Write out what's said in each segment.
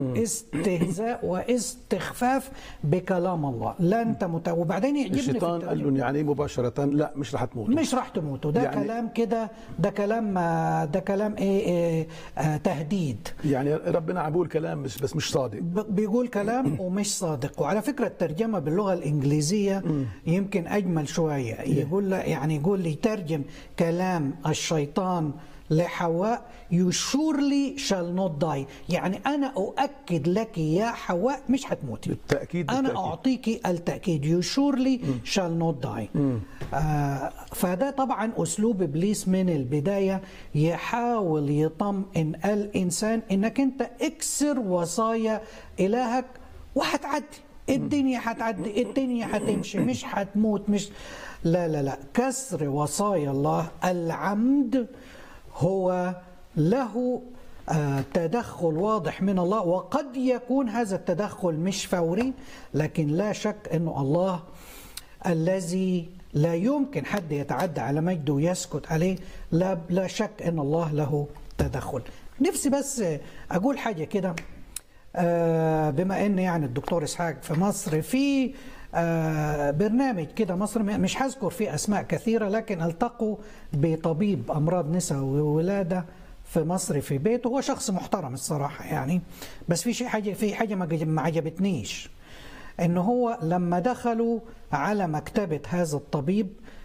استهزاء واستخفاف بكلام الله لا انت مت... وبعدين يعجبني في الشيطان قال الترجمة. لهم يعني مباشرة لا مش رح تموتوا مش راح تموتوا ده يعني- يعني كلام كده ده كلام آه، ده كلام ايه, إيه آه تهديد يعني ربنا عم بيقول كلام بس بس مش صادق ب- بيقول كلام ومش صادق وعلى فكرة الترجمة باللغة الإنجليزية يمكن أجمل شوية يقول له يعني يقول لي ترجم كلام الشيطان لحواء you surely shall not die يعني أنا أؤكد لك يا حواء مش هتموتي بالتأكيد أنا بالتأكيد. أعطيك التأكيد you surely shall not die آه فده طبعا أسلوب إبليس من البداية يحاول يطمئن الإنسان إنك أنت اكسر وصايا إلهك وهتعدي الدنيا هتعدي الدنيا هتمشي مش هتموت مش لا لا لا كسر وصايا الله العمد هو له آه، تدخل واضح من الله وقد يكون هذا التدخل مش فوري لكن لا شك انه الله الذي لا يمكن حد يتعدى على مجده ويسكت عليه لا لا شك ان الله له تدخل نفسي بس اقول حاجه كده آه، بما ان يعني الدكتور اسحاق في مصر في آه، برنامج كده مصر مش هذكر فيه اسماء كثيره لكن التقوا بطبيب امراض نساء وولاده في مصر في بيته هو شخص محترم الصراحه يعني بس في شيء حاجه في حاجه ما عجب- ما عجبتنيش ان هو لما دخلوا على مكتبه هذا الطبيب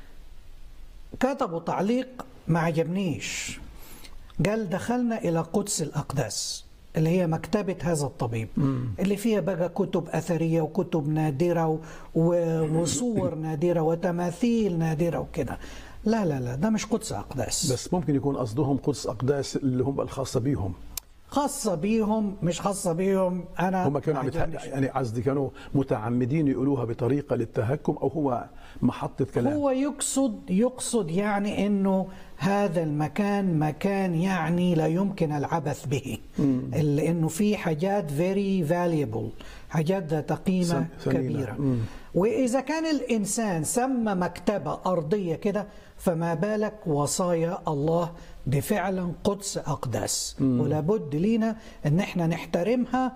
كتبوا تعليق ما عجبنيش قال دخلنا إلى قدس الأقداس اللي هي مكتبة هذا الطبيب اللي فيها بقى كتب أثرية وكتب نادرة و- و- وصور نادرة وتماثيل نادرة وكده لا لا لا ده مش قدس أقداس بس ممكن يكون قصدهم قدس أقداس اللي هم الخاصة بيهم خاصة بيهم مش خاصة بيهم أنا هم كانوا عم يتح- عجبنيش. يعني قصدي كانوا متعمدين يقولوها بطريقة للتهكم أو هو محطة كلام هو يقصد يقصد يعني انه هذا المكان مكان يعني لا يمكن العبث به لانه في حاجات very valuable حاجات ذات قيمه ثم- ثمينة. كبيره مم. واذا كان الانسان سمى مكتبه ارضيه كده فما بالك وصايا الله دي فعلا قدس اقداس ولا بد لينا ان احنا نحترمها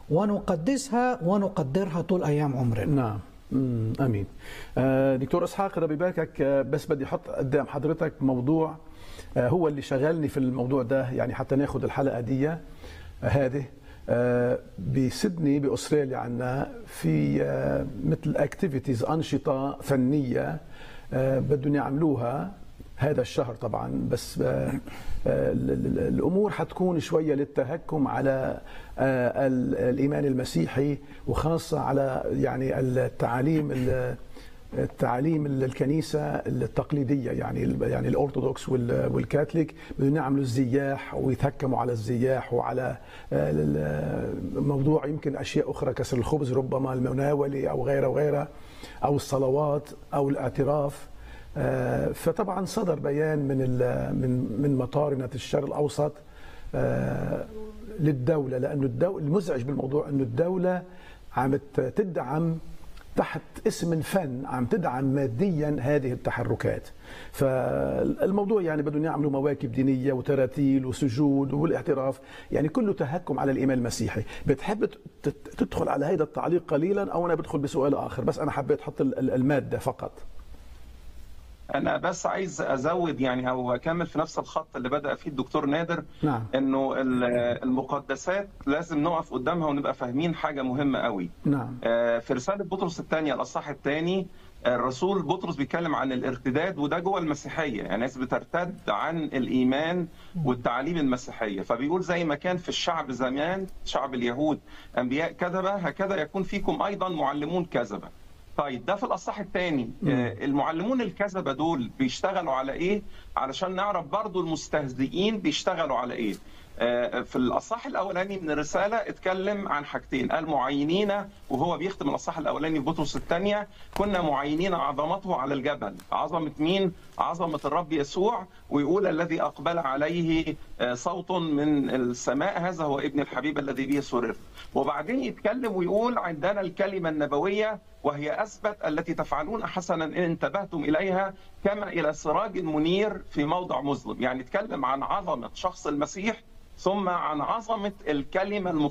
ونقدسها ونقدرها طول ايام عمرنا نعم مم. امين آه دكتور اسحاق ربي يباركك آه بس بدي احط قدام حضرتك موضوع آه هو اللي شغلني في الموضوع ده يعني حتى ناخذ الحلقه دي آه هذه آه بسيدني باستراليا عندنا في آه مثل اكتيفيتيز انشطه فنيه آه بدهم يعملوها هذا الشهر طبعا بس آه، آه، ال- ال- الامور حتكون شويه للتهكم على آه، ال- الايمان المسيحي وخاصه على يعني التعاليم ال- التعاليم ال- الكنيسه التقليديه يعني ال- يعني الارثوذكس وال- والكاثوليك بدهم يعملوا الزياح ويتهكموا على الزياح وعلى آه، ال- موضوع يمكن اشياء اخرى كسر الخبز ربما المناوله او غيرها وغيرها او الصلوات او الاعتراف آه، فطبعا صدر بيان من ال- من من مطارنه الشرق الاوسط آه، للدوله لانه الدولة المزعج بالموضوع انه الدوله عم ت- تدعم تحت اسم الفن عم تدعم ماديا هذه التحركات فالموضوع يعني بدهم يعملوا مواكب دينية وتراتيل وسجود والاعتراف يعني كله تهكم على الإيمان المسيحي بتحب تت- تدخل على هذا التعليق قليلا أو أنا بدخل بسؤال آخر بس أنا حبيت أحط ال- ال- المادة فقط انا بس عايز ازود يعني او اكمل في نفس الخط اللي بدا فيه الدكتور نادر نعم. انه ال- المقدسات لازم نقف قدامها ونبقى فاهمين حاجه مهمه قوي نعم آه، في رساله بطرس الثانيه الاصحاح الثاني الرسول بطرس بيتكلم عن الارتداد وده جوه المسيحيه يعني ناس بترتد عن الايمان والتعاليم المسيحيه فبيقول زي ما كان في الشعب زمان شعب اليهود انبياء كذبه هكذا يكون فيكم ايضا معلمون كذبه طيب ده في الاصحاح الثاني المعلمون الكذبه دول بيشتغلوا على ايه علشان نعرف برضو المستهزئين بيشتغلوا على ايه آه، في الاصحاح الاولاني من الرساله اتكلم عن حاجتين قال معينين وهو بيختم الاصحاح الاولاني في بطرس الثانيه كنا معينين عظمته على الجبل عظمه مين عظمه الرب يسوع ويقول الذي اقبل عليه آه، صوت من السماء هذا هو ابن الحبيب الذي به سررت وبعدين يتكلم ويقول عندنا الكلمه النبويه وهي اثبت التي تفعلون حسنا ان انتبهتم اليها كما الى سراج منير في موضع مظلم يعني يتكلم عن عظمه شخص المسيح ثم عن عظمه الكلمه